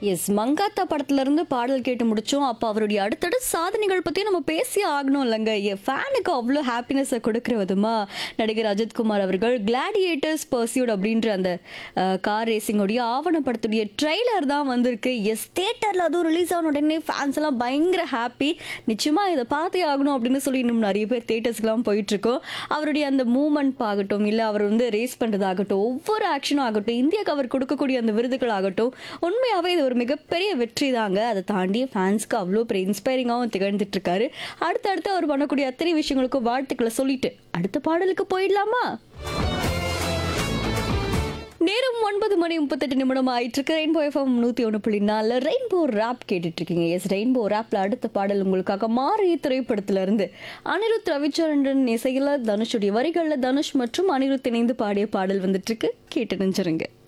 S Mankatha படத்துல இருந்து பாடல் கேட்டு முடிச்சோம் அப்போ அவருடைய அடுத்தடுத்த சாதனைகள் பத்தி நம்ம பேசி ஆகணும் இல்லைங்க என் ஃபேனுக்கு அவ்வளோ ஹாப்பினஸை கொடுக்குற விதமா நடிகர் அஜித்குமார் அவர்கள் கிளாடியேட்டர்ஸ் பர்சியூட் அப்படின்ற அந்த கார் ரேசிங்கோடைய ஆவணப்படத்துடைய ட்ரெய்லர் தான் வந்திருக்கு எஸ் தேட்டரில் அதுவும் ரிலீஸ் ஆன உடனே ஃபேன்ஸ் எல்லாம் பயங்கர ஹாப்பி நிச்சயமா இதை பார்த்தே ஆகணும் அப்படின்னு சொல்லி இன்னும் நிறைய பேர் தேட்டர்ஸ்க்குலாம் போயிட்டு இருக்கோம் அவருடைய அந்த மூமெண்ட் ஆகட்டும் இல்லை அவர் வந்து ரேஸ் பண்ணுறதாகட்டும் ஒவ்வொரு ஆக்ஷனும் ஆகட்டும் இந்தியாவுக்கு அவர் கொடுக்கக்கூடிய அந்த விருதுகள் ஆகட்டும் உண்மையாகவே இது ஒரு மிகப்பெரிய வெற்றி தாங்க அதை தாண்டி ஃபேன்ஸ்க்கு அவ்வளோ பெரிய இன்ஸ்பைரிங்காகவும் திகழ்ந்துட்டு இருக்காரு அடுத்தடுத்து அவர் பண்ணக்கூடிய அத்தனை விஷயங்களுக்கும் வாழ்த்துக்களை சொல்லிட்டு அடுத்த பாடலுக்கு போயிடலாமா நேரம் ஒன்பது மணி முப்பத்தெட்டு நிமிடம் ஆயிட்டு இருக்கு ரெயின்போ எஃப்எம் நூற்றி ஒன்று புள்ளி நாலு ரெயின்போ ரேப் கேட்டுட்டு இருக்கீங்க எஸ் ரெயின்போ ரேப்ல அடுத்த பாடல் உங்களுக்காக மாறி திரைப்படத்துல இருந்து அனிருத் ரவிச்சந்திரன் இசையில தனுஷுடைய வரிகளில் தனுஷ் மற்றும் அனிருத் இணைந்து பாடிய பாடல் வந்துட்டு இருக்கு கேட்டு நினைச்சிருங்க